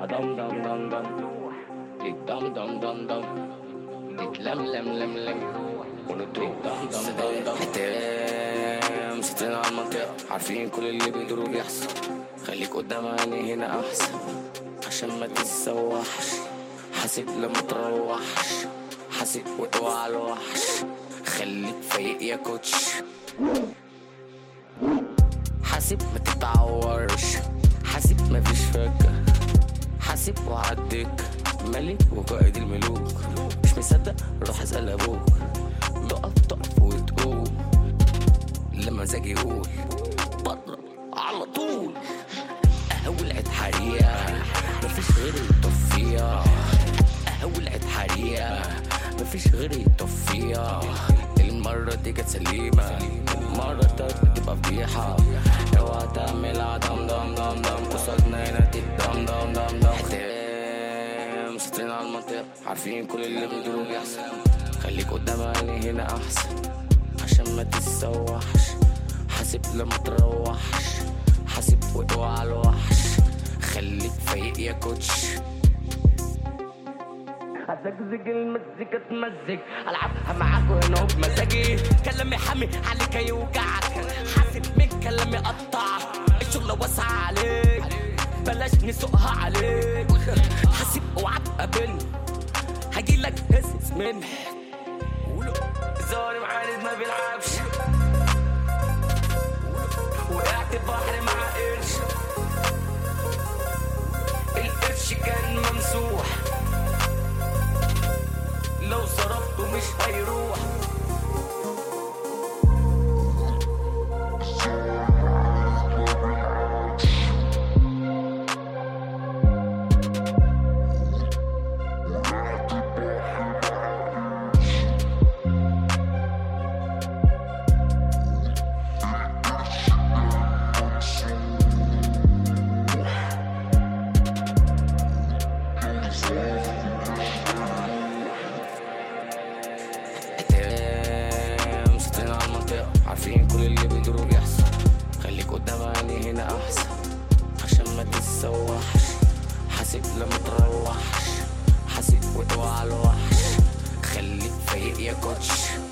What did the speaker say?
دم دم دم دم دم دم دم دم تتلم لم لم لم ونطيق دم دم دم دم حتام ستين على المنطقة عارفين كل اللي بيدور وبيحصل خليك قدام عيني هنا أحسن عشان ما تتسوحش حاسب لما تروحش حاسب وقوع على الوحش خليك فايق يا كوتش حاسب ما تتعورش حاسب ما فيش فكة حاسب وعدك ملك وقائد الملوك مش مصدق روح اسأل ابوك تقف تقف وتقوم لما مزاجي يقول بضرب على طول اولعت حريقة مفيش غير يطفيها اولعت حريقة مفيش غير يطفيها المرة دي كانت سليمة المرة التانية تبقى فضيحة اوعى تعملها دم دم دم دم قصادنا هنا تدم دم دم دم ختام سطرين على المنطقة عارفين كل اللي بيدور وبيحصل خليك قدام عيني هنا أحسن عشان ما تتسوحش حاسب لما تروحش حاسب وقوع على الوحش خليك فايق يا كوتش هزقزق المزيكا تمزج العبها معاك وهنا بمزاجي كلامي حامي عليك يوجعك حاسب من كلامي قطعك الشغلة واسعة عليك بلاش نسوقها عليك حاسب اوعى تقابلني هجيلك هسس مني ظالم عارض ما بيلعبش وقعت بحر مع قرش القرش كان ممسوح لو صرفته مش هيروح ختام سطرين على المنطقة عارفين كل اللي بيدور وبيحصل خليك قدام عيني هنا أحسن عشان ما تتسوحش حاسب لما تروحش حاسب وقوع على الوحش خليك فايق يا كوتش